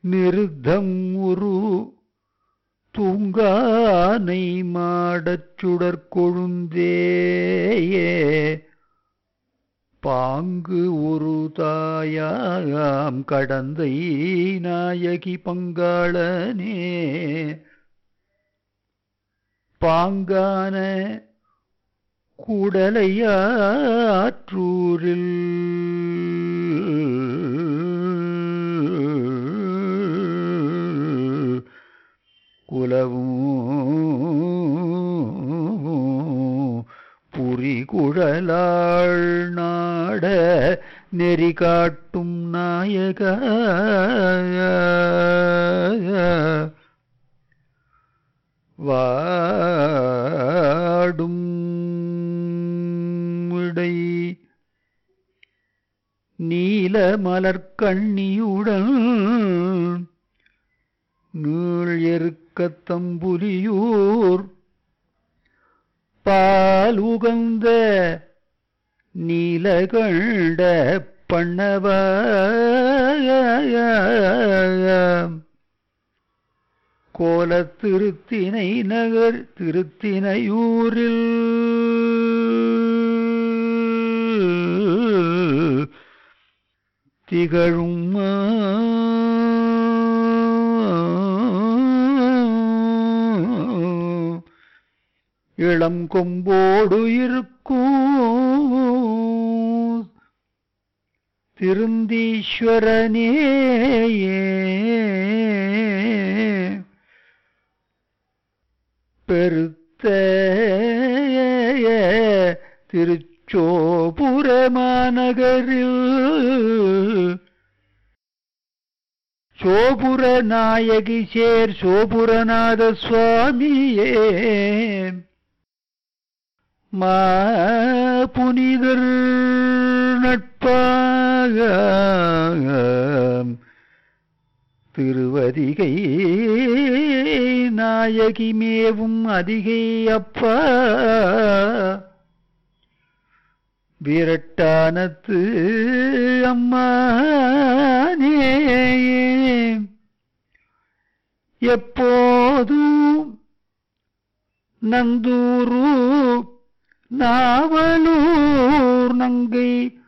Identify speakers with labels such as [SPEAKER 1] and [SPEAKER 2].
[SPEAKER 1] நிருத்தம் உரு தூங்கானை மாடச் சுடர் கொழுந்தேயே பாங்கு ஒரு தாயாம் கடந்தை நாயகி பங்காளனே பாங்கான கூடலையாற்றூரில் குலவும் புரி குழலாள் நாட நெறி காட்டும் நாயக வாடும் இடை நீல மலர்கண்ணியுடன் நீள் எருக்கத் தம்புலியூர் பால் உகந்த நீலகண்ட பண்ணவ கோலத் திருத்தினை நகர் திருத்தினையூரில் திகழும் இளம் கொம்போடு இருக்கும் திருந்தீஸ்வரனே பெருத்த திருச்சோபுர மாநகரில் சோபுர நாயகி சேர் சோபுரநாத சுவாமியே மா புனிதர் நட்பாக திருவதிகை நாயகி மேவும் அதிகை அப்பா விரட்டானத்து அம்மானே எப்போதும் நந்தூரு நாவலூர் நங்கை